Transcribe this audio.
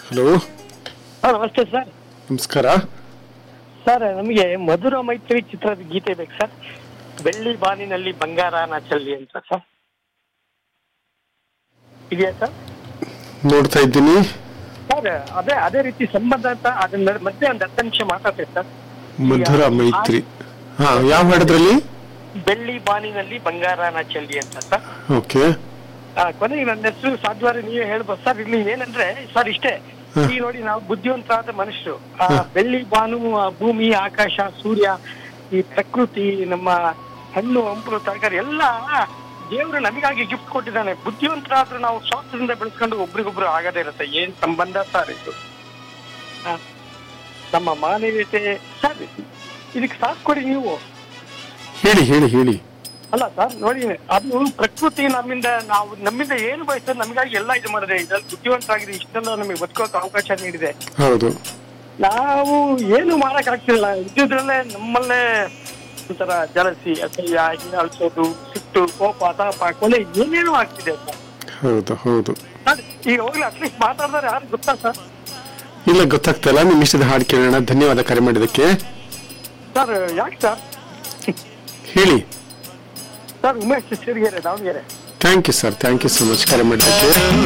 Hello ಹಾ ನಮಸ್ತೆ sir ನಮಸ್ಕಾರ ಸರ್ ನಮಗೆ ಮಧುರ ಮೈತ್ರಿ ಚಿತ್ರದ ಗೀತೆ ಬೇಕು ಸರ್ ಬೆಳ್ಳಿ ಬಾನಿನಲ್ಲಿ ಬಂಗಾರನ ಚೆಲ್ಲಿ ಅಂತ ಸರ್ ಇದೆಯಾ ಸರ್ ನೋಡ್ತಾ ಇದ್ದೀನಿ ಸರ್ ಅದೇ ಅದೇ ರೀತಿ ಸಂಬಂಧ ಅಂತ ಅದನ್ನ ಮಧ್ಯೆ ಒಂದು ಹತ್ತು ನಿಮಿಷ ಮಾತಾಡ್ತೇವೆ ಸರ್ ಮಧುರ ಮೈತ್ರಿ ಹಾ ಯಾವ ಹಾಡದ್ರಲ್ಲಿ ಬೆಳ್ಳಿ ಬಾನಿನಲ್ಲಿ ಬಂಗಾರನ ಚೆಲ್ಲಿ ಅಂತ ಸರ್ ಓಕೆ ಆ, ಕೊನೆಗೆ ನನ್ನ ಹೆಸರು ಸಾಧ್ಯವಾದ್ರೆ ನೀವೇ ಹೇಳ್ಬೋದು ಸರ್ ಇಲ್ಲಿ ಏನಂದ್ರೆ ಸರ್ ಇಷ್ಟೇ ಹ. ಈ ನೋಡಿ ನಾವು ಬುದ್ಧಿವಂತರಾದ ಮನುಷ್ಯರು ಆ ಬೆಳ್ಳಿ ಬಾನು ಆ ಭೂಮಿ ಆಕಾಶ ಸೂರ್ಯ ಈ ಪ್ರಕೃತಿ ನಮ್ಮ ಹಣ್ಣು ಹಂಪಲು ತರಕಾರಿ ಎಲ್ಲ ದೇವರು ನಮಗಾಗಿ ಗಿಫ್ಟ್ ಕೊಟ್ಟಿದ್ದಾನೆ ಬುದ್ಧಿವಂತರಾದ್ರೂ ನಾವು ಸ್ವಾರ್ಥದಿಂದ ಬೆಳೆಸ್ಕೊಂಡು ಒಬ್ರಿಗೊಬ್ರು ಆಗದೇ ಇರುತ್ತೆ ಏನ್ ಸಂಬಂಧ ಸರ್ ಇದು ಆ, ನಮ್ಮ ಮಾನವೀಯತೆ ಸರ್ ಇದಕ್ಕೆ ಸಾಥ್ ಕೊಡಿ ನೀವು ಹೇಳಿ ಹೇಳಿ ಹೇಳಿ ಅಲ್ಲ ಸರ್ ನೋಡಿ ಅದು ಪ್ರಕೃತಿ ನಮ್ಮಿಂದ ನಾವು ನಮ್ಮಿಂದ ಏನು ಬಯಸ್ತದೆ ನಮಗಾಗಿ ಎಲ್ಲ ಇದು ಮಾಡಿದೆ ಇದ್ರಲ್ಲಿ ಬುದ್ಧಿವಂತರಾಗಿದೆ ಇಷ್ಟೆಲ್ಲ ನಮಗೆ ಬದುಕೋಕೆ ಅವಕಾಶ ನೀಡಿದೆ ಹೌದು ನಾವು ಏನು ಮಾಡಕ್ ಆಗ್ತಿಲ್ಲ ಇದ್ದಿದ್ರಲ್ಲೇ ನಮ್ಮಲ್ಲೇ ಒಂಥರ ಜಲಸಿ ಅಸಹ್ಯ ಅಳಿಸೋದು ಸಿಟ್ಟು ಕೋಪ ತಾಪ ಕೊಲೆ ಏನೇನೋ ಆಗ್ತಿದೆ ಸರ್ ಹೌದು ಹೌದು ಸರ್, ಈಗ ಹೋಗ್ಲಿ ಅಟ್ಲೀಸ್ಟ್ ಮಾತಾಡಿದ್ರೆ ಯಾರು ಗೊತ್ತಾ ಸರ್ ಇಲ್ಲ ಗೊತ್ತಾಗ್ತಲ್ಲ ನಿಮ್ಮ ಇಷ್ಟದ ಹಾಡು ಕೇಳೋಣ ಧನ್ಯವಾದ ಕರೆ ಮಾಡಿದ್ದಕ್ಕೆ ಸರ್ ಯಾಕೆ ಸರ್ ಹೇಳಿ sir Umesh Sirigere Davanagere thank you sir thank you so much ಕರೆ ಮಾಡಿದ್ದಕ್ಕೆ